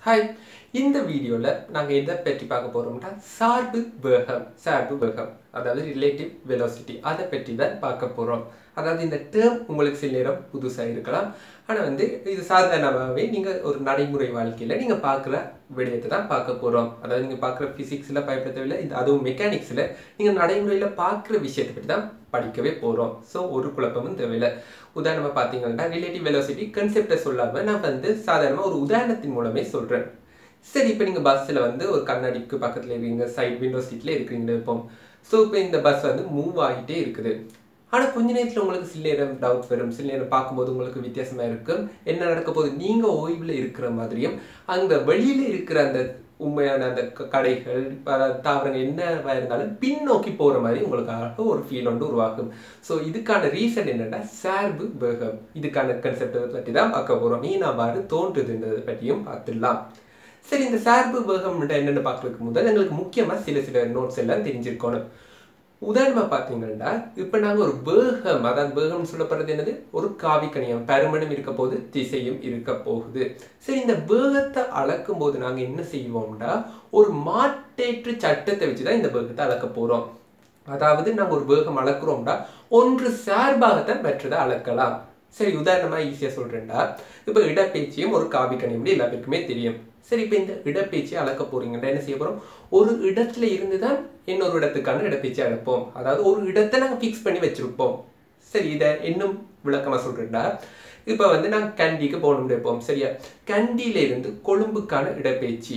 hi இந்த வீடியோவில் நாங்கள் எதை பற்றி பார்க்க போகிறோம்னா சார்பு வேகம் சார்பு வேகம் அதாவது ரிலேட்டிவ் வெலோசிட்டி அதை பற்றி தான் பார்க்க போகிறோம் அதாவது இந்த டேர்ம் உங்களுக்கு சில நேரம் புதுசாக இருக்கலாம் ஆனால் வந்து இது சாதாரணமாகவே நீங்கள் ஒரு நடைமுறை வாழ்க்கையில் நீங்கள் பார்க்குற விடயத்தை தான் பார்க்க போகிறோம் அதாவது நீங்கள் பார்க்குற ஃபிசிக்ஸில் பயன்படுத்தவில்லை இது அதுவும் மெக்கானிக்ஸில் நீங்கள் நடைமுறையில் பார்க்குற விஷயத்தை பற்றி தான் படிக்கவே போகிறோம் ஸோ ஒரு குழப்பமும் தேவையில்லை உதாரணமாக பார்த்தீங்கன்னா ரிலேட்டிவ் வெலோசிட்டி கன்செப்டை சொல்லாமல் நான் வந்து சாதாரணமாக ஒரு உதாரணத்தின் மூலமே சொல்கிறேன் சரி இப்போ நீங்கள் பஸ்ஸில் வந்து ஒரு கண்ணாடிக்கு பக்கத்தில் இருக்கீங்க சைட் விண்டோ சீட்டில் இருக்கிறீங்க இருப்போம் ஸோ இப்போ இந்த பஸ் வந்து மூவ் ஆகிட்டே இருக்குது ஆனால் கொஞ்ச நேரத்தில் உங்களுக்கு சில நேரம் டவுட் வரும் சில நேரம் பார்க்கும்போது உங்களுக்கு வித்தியாசமாக இருக்கும் என்ன நடக்க போகுது நீங்கள் ஓய்வில் இருக்கிற மாதிரியும் அந்த வெளியில் இருக்கிற அந்த உண்மையான அந்த க- கடைகள் ப- தாவரங்கள் என்னவா இருந்தாலும் பின்னோக்கி போகிற மாதிரி உங்களுக்காக ஒரு ஃபீல் ஒன்று உருவாகும் ஸோ இதுக்கான ரீசன் என்னன்னா சார்பு வேகம் இதுக்கான கன்செப்டை பற்றி தான் பார்க்க போகிறோம் நீ நான் தோன்றுதுன்றதை பற்றியும் பார்த்துடலாம் சரி இந்த சார்பு வேகம் என்னென்னு பார்க்கறதுக்கு முதல் எங்களுக்கு முக்கியமாக சில சில நோட்ஸ் எல்லாம் தெரிஞ்சிருக்கணும் உதாரணமாக பார்த்தீங்கன்னா இப்போ நாங்கள் ஒரு வேகம் அதாவது வேகம்னு சொல்லப்படுறது என்னது ஒரு காவிக்கணியம் பருமனும் இருக்க போது திசையும் இருக்க போகுது சரி இந்த வேகத்தை அளக்கும் போது நாங்கள் என்ன செய்வோம்னா ஒரு மாற்றேற்று சட்டத்தை வச்சு தான் இந்த வேகத்தை அளக்க போகிறோம் அதாவது நாங்கள் ஒரு வேகம் அளக்குறோம்னா ஒன்று சார்பாகத்தான் மற்றதை அளக்கலாம் சரி உதாரணமாக ஈஸியாக சொல்கிறேன்டா இப்போ இடப்பேச்சியும் ஒரு காவிக்கணியம் எல்லா பேருக்குமே தெரியும் சரி இப்போ இந்த இடப்பேச்சியை அளக்க போறீங்கன்னா என்ன செய்ய போகிறோம் ஒரு இடத்துல இருந்து தான் இன்னொரு இடத்துக்கான இடப்பேச்சி அளப்போம் அதாவது ஒரு இடத்தை நாங்கள் ஃபிக்ஸ் பண்ணி வச்சிருப்போம் சரி இதை இன்னும் விளக்கமாக சொல்கிறேன்டா இப்போ வந்து நாங்கள் கண்டிக்கு போகணும்னு இருப்போம் சரியா கண்டியில இருந்து கொழும்புக்கான இடப்பெயர்ச்சி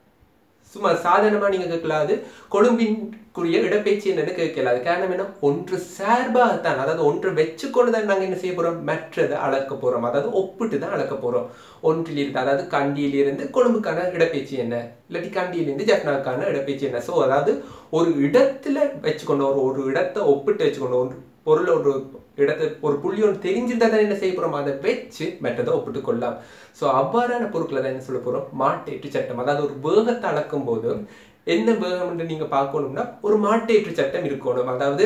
சும்மா சாதாரணமாக நீங்கள் கேட்கலாது கொழும்பின்குரிய இடப்பெயர்ச்சி என்னன்னு கேட்கலாது காரணம் என்ன ஒன்று சார்பாகத்தான் அதாவது ஒன்று வச்சுக்கொண்டு தான் நாங்கள் என்ன செய்ய போகிறோம் மற்றதை அளக்க போகிறோம் அதாவது ஒப்பிட்டு தான் அளக்க போகிறோம் ஒன்றிலிருந்து அதாவது கண்டியிலிருந்து கொழும்புக்கான இடப்பெயர்ச்சி என்ன இல்லாட்டி கண்டியிலிருந்து ஜப்னாக்கான இடப்பெயர்ச்சி என்ன ஸோ அதாவது ஒரு இடத்துல வச்சுக்கொண்டு ஒரு ஒரு இடத்தை ஒப்பிட்டு வச்சுக்கொண்டு ஒரு பொருள் ஒரு இடத்தை ஒரு புள்ளி ஒன்று தெரிஞ்சிருந்தா தான் என்ன செய்ய போகிறோம் அதை வச்சு மற்றதை ஒப்பிட்டு கொள்ளலாம் ஸோ அவ்வாறான பொருட்களை தான் என்ன சொல்ல போகிறோம் மாட்டேற்று சட்டம் அதாவது ஒரு வேகத்தை அளக்கும் போது என்ன வேகம்னு நீங்கள் பார்க்கணும்னா ஒரு மாட்டேற்று சட்டம் இருக்கணும் அதாவது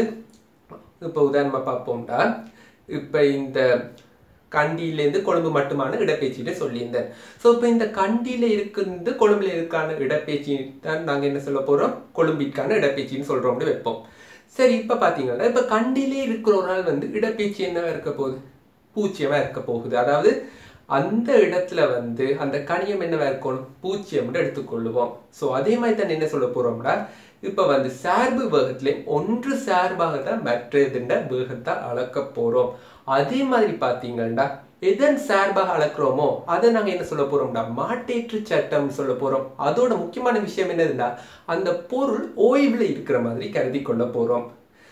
இப்போ உதாரணமாக பார்ப்போம்டா இப்போ இந்த கண்டியிலேருந்து கொழும்பு மட்டுமான இடப்பெயர்ச்சிட்டு சொல்லியிருந்தேன் ஸோ இப்போ இந்த கண்டியில் இருந்து கொழும்புல இருக்கான இடப்பெயர்ச்சி தான் நாங்கள் என்ன சொல்ல போகிறோம் கொழும்பிற்கான இடப்பெயர்ச்சின்னு சொல்கிறோம்னு வைப்போம் சரி இப்போ பார்த்தீங்கன்னா இப்போ கண்டிலே இருக்கிற ஒரு நாள் வந்து இடப்பெயர்ச்சி என்னவா இருக்க போகுது பூச்சியமாக இருக்க போகுது அதாவது அந்த இடத்துல வந்து அந்த கணியம் என்னவா இருக்கணும் பூச்சியம்னு எடுத்துக்கொள்ளுவோம் ஸோ அதே மாதிரி தான் என்ன சொல்ல போறோம்னா இப்போ வந்து சார்பு வேகத்திலையும் ஒன்று சார்பாக தான் மற்றதுண்ட வேகத்தை அளக்க போறோம் அதே மாதிரி பார்த்தீங்கன்னா எதன் சார்பாக அளக்குறோமோ அதை நாங்கள் என்ன சொல்ல போறோம்னா மாட்டேற்று சட்டம் சொல்ல போறோம் அதோட முக்கியமான விஷயம் என்னதுன்னா அந்த பொருள் ஓய்வில் இருக்கிற மாதிரி கருதி கொள்ள போறோம்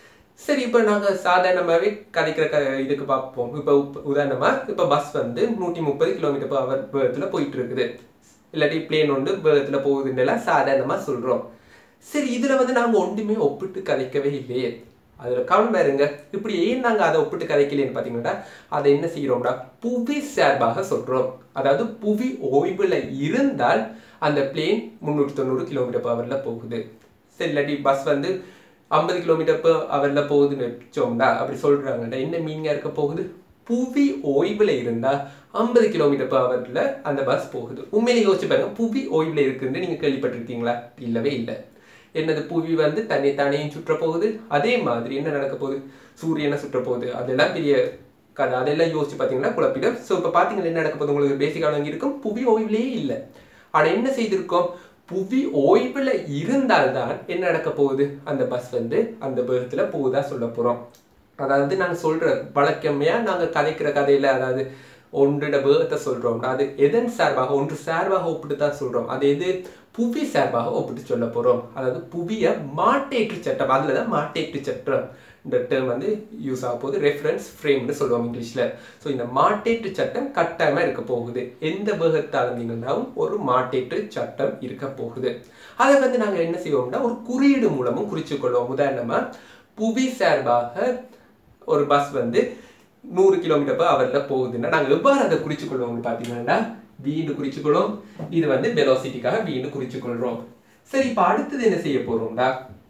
சரி இப்போ நாங்கள் சாதாரணமாகவே கதைக்கிற க இதுக்கு பார்ப்போம் இப்போ உதாரணமாக இப்போ பஸ் வந்து நூற்றி முப்பது கிலோமீட்டர் per hour வேகத்தில் போயிட்டு இருக்குது இல்லாட்டி பிளேன் ஒன்று வேகத்தில் போகுதுன்னெல்லாம் சாதாரணமாக சொல்கிறோம் சரி இதில் வந்து நாங்கள் ஒன்றுமே ஒப்பிட்டு கதைக்கவே இல்லையே அதில் கவனம் பாருங்க இப்படி ஏன் நாங்கள் அதை ஒப்பிட்டு கதைக்கலைன்னு பார்த்தீங்கன்னா அதை என்ன செய்கிறோம்னா புவி சார்பாக சொல்கிறோம் அதாவது புவி ஓய்வில் இருந்தால் அந்த பிளேன் முந்நூற்றி தொண்ணூறு கிலோமீட்டர் பவரில் போகுது சரி இல்லாட்டி பஸ் வந்து ஐம்பது கிலோமீட்டர் per ஹவரில் போகுதுன்னு வச்சோம்டா அப்படி சொல்கிறாங்கடா என்ன மீனிங்காக இருக்க போகுது புவி ஓய்வில் இருந்தால் ஐம்பது கிலோமீட்டர் per ஹவரில் அந்த பஸ் போகுது உண்மையிலே யோசிச்சு பாருங்க புவி ஓய்வில் இருக்குன்னு நீங்கள் கேள்விப்பட்டிருக்கீங்களா இல்லவே இல்லை என்னது புவி வந்து தன்னை தானேயும் சுற்ற போகுது அதே மாதிரி என்ன நடக்க போகுது சூரியனை சுற்ற போகுது அதெல்லாம் பெரிய கதை அதெல்லாம் யோசிச்சு பார்த்தீங்கன்னா குழப்பிடும் ஸோ இப்போ பார்த்தீங்கன்னா என்ன நடக்க போகுது உங்களுக்கு பேசிக்காக வழங்கி இருக்கும் புவி ஓய்விலேயே இல்லை ஆனால் என்ன செய்திருக்கோம் புவி ஓய்வில் இருந்தால்தான் என்ன நடக்க போகுது அந்த பஸ் வந்து அந்த வேகத்தில் போகுதா சொல்ல போகிறோம் அதாவது நாங்கள் சொல்கிற வழக்கமையாக நாங்கள் கதைக்கிற கதையில் அதாவது ஒன்றோட வேகத்தை சொல்கிறோம் அது எதன் சார்பாக ஒன்று சார்பாக ஒப்பிட்டு தான் சொல்கிறோம் அது எது புவி சார்பாக ஒப்பிட்டு சொல்ல போகிறோம் அதாவது புவிய மாட்டேற்று சட்டம் அதில் தான் மாட்டேற்று சட்டம் இந்த டேர்ம் வந்து யூஸ் ஆக போகுது ரெஃபரன்ஸ் ஃப்ரேம்னு சொல்லுவோம் இங்கிலீஷில் ஸோ இந்த மாட்டேற்று சட்டம் கட்டாயமாக இருக்க போகுது எந்த வேகத்தால் இருந்தீங்கன்னாவும் ஒரு மாட்டேற்று சட்டம் இருக்க போகுது அதை வந்து நாங்கள் என்ன செய்வோம்னா ஒரு குறியீடு மூலமும் குறிச்சு கொள்வோம் உதாரணமாக புவி சார்பாக ஒரு பஸ் வந்து நூறு கிலோமீட்டர் per ஹவரில் போகுதுன்னா நாங்கள் எவ்வாறு அதை குறிச்சு கொள்வோம்னு பார்த்தீங்கன்னா வீண்டு குறிச்சுக்கொள்ளும் இது வந்து வெலோசிட்டிக்காக வீண்டு குறிச்சுக்கொள்கிறோம் சரி இப்போ அடுத்தது என்ன செய்ய போறோம்டா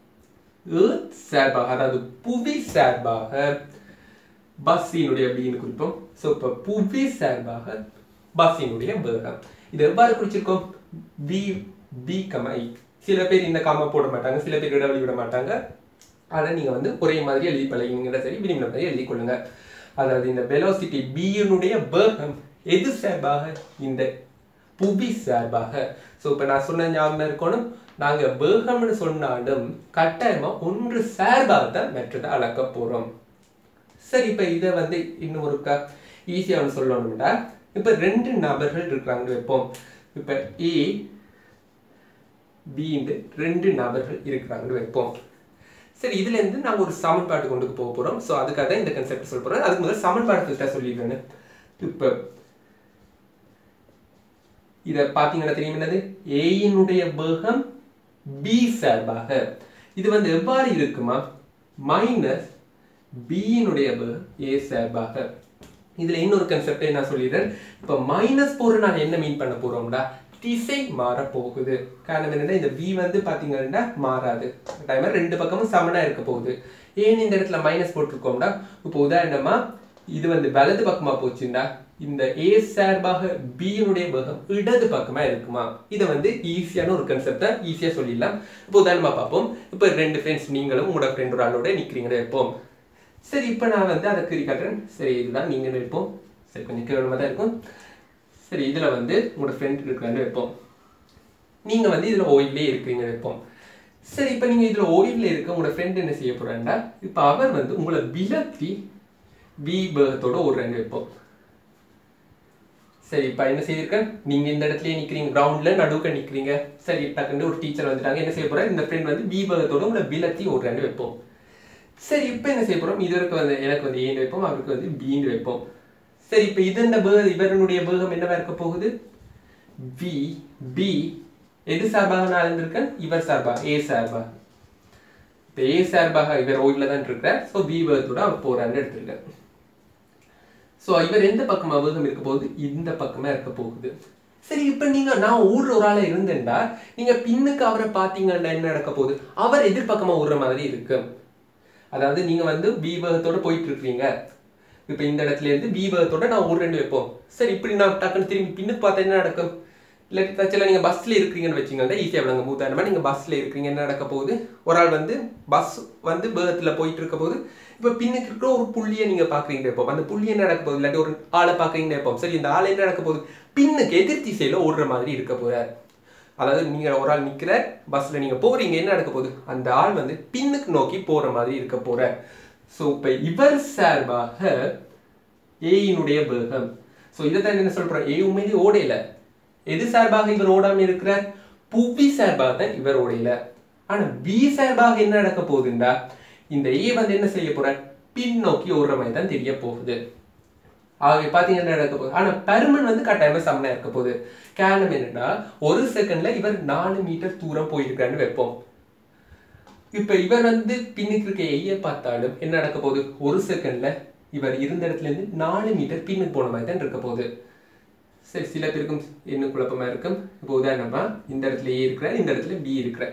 ஏர்த் சார்பாக அதாவது புவி சார்பாக பஸ்ஸினுடைய வீண்டு குறிப்போம் ஸோ இப்போ புவி சார்பாக பஸ்ஸினுடைய வேகம் இது எவ்வாறு குறிச்சிருக்கோம் பி பி கமா ஐ சில பேர் இந்த காமா போட மாட்டாங்க சில பேர் இடைவெளி விட மாட்டாங்க அதை நீங்கள் வந்து ஒரே மாதிரி எழுதி பழகிங்கிற சரி விரும்பின மாதிரி எழுதி கொள்ளுங்க அதாவது இந்த வெலோசிட்டி பியினுடைய வேகம் எது சார்பாக இந்த புவி சார்பாக ஸோ இப்போ நான் சொன்ன ஞாபகம் இருக்கணும் நாங்கள் வேகம்னு சொன்னாலும் கட்டாயமாக ஒன்று சார்பாக தான் மற்றதை அளக்க போகிறோம் சரி இப்போ இதை வந்து இன்னும் ஒருக்கா ஈஸியாக ஒன்று சொல்லணும்டா இப்போ ரெண்டு நபர்கள் இருக்கிறாங்க வைப்போம் இப்போ ஏ பின்னு ரெண்டு நபர்கள் இருக்கிறாங்கன்னு வைப்போம் சரி இதுல இருந்து நாங்கள் ஒரு சமன்பாடு கொண்டு போக போறோம் ஸோ அதுக்காக தான் இந்த கன்செப்ட் சொல்ல போறோம் அதுக்கு முதல் சமன்பாடு கிட்ட சொல்லிடுறேன் இப்போ இதை பார்த்தீங்கன்னா தெரியும் என்னது ஏயினுடைய வேகம் பி சார்பாக இது வந்து எவ்வாறு இருக்குமா மைனஸ் பியினுடைய வேகம் ஏ சார்பாக இதுல இன்னொரு கன்செப்டை நான் சொல்லிடுறேன் இப்போ மைனஸ் போற நான் என்ன மீன் பண்ண போறோம்டா திசை மாற போகுது காரணம் என்னன்னா இந்த v வந்து பாத்தீங்கன்னா மாறாது டைம் ரெண்டு பக்கமும் சமனா இருக்க போகுது ஏன் இந்த இடத்துல மைனஸ் போட்டிருக்கோம்டா இப்போ உதாரணமா இது வந்து வலது பக்கமா போச்சுண்டா இந்த ஏ சார்பாக பியினுடைய வேகம் இடது பக்கமா இருக்குமா இதை வந்து ஈஸியான ஒரு கன்செப்டை ஈஸியா சொல்லிடலாம் இப்போ உதாரணமா பார்ப்போம் இப்போ ரெண்டு ஃப்ரெண்ட்ஸ் நீங்களும் உங்களோட ஃப்ரெண்ட் ஒரு ஆளோட நிக்கிறீங்கன்னு வைப்போம் சரி இப்போ நான் வந்து அதை கிரி காட்டுறேன் சரி இதுதான் நீங்க வைப்போம் சரி கொஞ்சம் கேவலமாக தான் இருக்கும் சரி இதில் வந்து உங்களோட ஃப்ரெண்ட் இருக்கிறான்னு வைப்போம் நீங்கள் வந்து இதில் ஓய்விலே இருக்கிறீங்க வைப்போம் சரி இப்போ நீங்கள் இதில் ஓய்வில் இருக்க உங்களோட ஃப்ரெண்ட் என்ன செய்ய போகிறாண்டா இப்போ அவர் வந்து உங்களை விலத்தி வி பேகத்தோட ஓடுறேன்னு வைப்போம் சரி இப்போ என்ன செய்திருக்கேன் நீங்க இந்த இடத்துலயே நிக்கிறீங்க கிரவுண்ட்ல நடுவுக்க நிக்கிறீங்க சரி டக்குன்னு ஒரு டீச்சர் வந்துட்டாங்க என்ன செய்ய போறேன் இந்த ஃப்ரெண்ட் வந்து பீபகத்தோட உங்களை விலத்தி ஓடுறான்னு வைப்போம் சரி இப்போ என்ன செய்ய போறோம் இதற்கு வந்து எனக்கு வந்து ஏன்னு வைப்போம் அவருக்கு வந்து பீன்னு வைப்போம் சரி இப்போ இது இந்த பேக இவருடைய பேகம் என்னவா இருக்க போகுது வி பி எது சார்பாக நான் இருந்திருக்கேன் இவர் சார்பாக ஏ சார்பாக இப்போ ஏ சார்பாக இவர் ஓய்வில் தான் இருக்கிறார் ஸோ பி பேகத்தோட அவர் போறான்னு எடுத்திருக்கேன் ஸோ இவர் எந்த பக்கமா வேகம் இருக்க போகுது இந்த பக்கமா இருக்க போகுது சரி இப்போ நீங்க நான் ஊர்ற ஒரு ஆளா இருந்தேன்டா நீங்க பின்னுக்கு அவரை பார்த்தீங்கன்னா என்ன நடக்க போகுது அவர் எதிர்பக்கமா ஊர்ற மாதிரி இருக்கு அதாவது நீங்க வந்து பீபகத்தோட போயிட்டு இருக்கிறீங்க இப்போ இந்த இடத்துல இருந்து பீபகத்தோட நான் ஒரு ரெண்டு வைப்போம் சரி இப்படி நான் டக்குன்னு திரும்பி பின்னுக்கு பார்த்தா என்ன நடக்கும் இல்லாட்டி தச்சில் நீங்கள் பஸ்ஸில் இருக்கிறீங்கன்னு வச்சுங்க ஈஸியாக விளங்க மூத்தாயிரமா நீங்கள் பஸ்ஸில் இருக்கிறீங்க என்ன நடக்க போகுது ஒரு ஆள் வந்து பஸ் வந்து பேகத்தில் போயிட்டு இருக்க போது இப்போ பின்னுக்கு இருக்கிற ஒரு புள்ளியை நீங்கள் பார்க்குறீங்க வைப்போம் அந்த புள்ளி என்ன நடக்க போகுது இல்லாட்டி ஒரு ஆளை பார்க்குறீங்க வைப்போம் சரி இந்த ஆள் என்ன நடக்க போகுது பின்னுக்கு எதிர் திசையில் ஓடுற மாதிரி இருக்க போகிறார் அதாவது நீங்கள் ஒரு ஆள் நிற்கிற பஸ்ஸில் நீங்கள் போகிறீங்க என்ன நடக்க போகுது அந்த ஆள் வந்து பின்னுக்கு நோக்கி போகிற மாதிரி இருக்க போகிறார் ஸோ இப்போ இவர் சார்பாக ஏயினுடைய வேகம் ஸோ இதை தான் என்ன சொல்கிறோம் ஏ உண்மையிலே ஓடையில எது சார்பாக இவர் ஓடாம இருக்கிறார் புவி சார்பாக தான் இவர் ஓடையில ஆனா பி சார்பாக என்ன நடக்க போகுதுண்டா இந்த ஏ வந்து என்ன செய்ய போறார் பின்னோக்கி ஓடுற மாதிரி தான் தெரிய போகுது ஆகவே பாத்தீங்கன்னா என்ன நடக்க போகுது ஆனா பருமன் வந்து கட்டாயமா சமனா இருக்க போகுது காரணம் என்னன்னா ஒரு செகண்ட்ல இவர் நாலு மீட்டர் தூரம் போயிருக்கான்னு வைப்போம் இப்ப இவர் வந்து பின்னுக்கு இருக்க எய்ய பார்த்தாலும் என்ன நடக்க போகுது ஒரு செகண்ட்ல இவர் இருந்த இடத்துல இருந்து நாலு மீட்டர் பின்னுக்கு போன மாதிரி தான் இருக்க போகுது சரி சில பேருக்கும் என்ன குழப்பமா இருக்கும் இப்போ உதாரணமா இந்த இடத்துல ஏ இருக்கிற இந்த இடத்துல பி இருக்கிற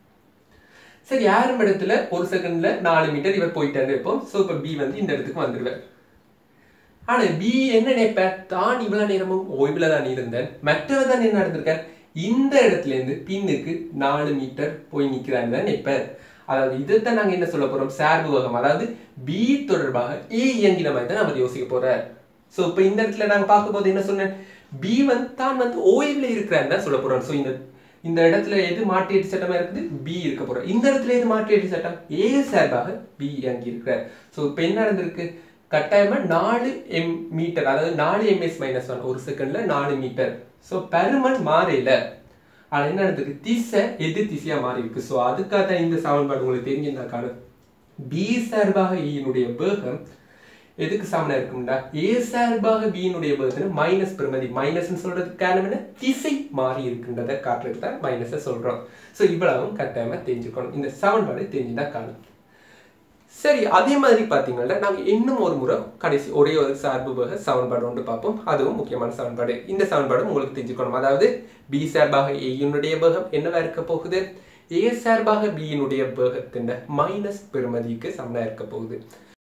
சரி ஆரம்ப இடத்துல ஒரு செகண்ட்ல நாலு மீட்டர் இவர் போயிட்டாரு வைப்போம் ஸோ இப்போ பி வந்து இந்த இடத்துக்கு வந்துடுவார் ஆனா பி என்ன நினைப்ப தான் இவ்வளவு நேரமும் ஓய்வுல தான் இருந்தேன் மற்றவர் தான் என்ன நடந்திருக்கார் இந்த இடத்துல இருந்து பின்னுக்கு நாலு மீட்டர் போய் நிக்கிறான்னு தான் நினைப்பார் அதாவது இதைத்தான் நாங்க என்ன சொல்ல போறோம் சார்பு வகம் அதாவது பி தொடர்பாக ஏ இயங்கின மாதிரி தான் அவர் யோசிக்க போறார் ஸோ இப்போ இந்த இடத்துல நாங்க பார்க்கும் போது என்ன சொன்னேன் பி வந்து தான் வந்து ஓய்வுல இருக்கிறான்னு தான் சொல்ல போறோம் ஸோ இந்த இந்த இடத்துல எது மாற்றீட்டு சட்டமா இருக்குது பி இருக்க போறோம் இந்த இடத்துல எது மாற்றீட்டு சட்டம் ஏ சார்பாக பி இயங்கி இருக்கிறார் ஸோ இப்போ என்ன நடந்திருக்கு கட்டாயமா நாலு எம் மீட்டர் அதாவது நாலு எம்எஸ் மைனஸ் ஒன் ஒரு செகண்ட்ல நாலு மீட்டர் ஸோ பெருமன் மாறையில ஆனா என்ன நடந்திருக்கு திசை எதிர் திசையா மாறி இருக்கு ஸோ அதுக்காக தான் இந்த சமன்பாடு உங்களுக்கு தெரிஞ்சிருந்தா காணும் பி சார்பாக ஈயினுடைய வேகம் எதுக்கு சமனா இருக்கும்டா ஏ சார்பாக பியினுடைய வேகத்துல மைனஸ் பெருமதி மைனஸ்னு சொல்றதுக்கு காரணம் என்ன திசை மாறி இருக்குன்றதை காட்டுறதுக்கு தான் மைனஸை சொல்றோம் ஸோ இவ்வளவும் கட்டாயமா தெரிஞ்சுக்கணும் இந்த சமன்பாடு தெரிஞ்சுதா காணும் சரி அதே மாதிரி பார்த்தீங்கன்னா நாங்கள் இன்னும் ஒரு முறை கடைசி ஒரே ஒரு சார்பு வகை சமன்பாடு ஒன்று பார்ப்போம் அதுவும் முக்கியமான சமன்பாடு இந்த சமன்பாடு உங்களுக்கு தெரிஞ்சுக்கணும் அதாவது பி சார்பாக ஏயினுடைய வேகம் என்னவா இருக்க போகுது ஏ சார்பாக பியினுடைய வேகத்தின் மைனஸ் பெருமதிக்கு சமனா இருக்க போகுது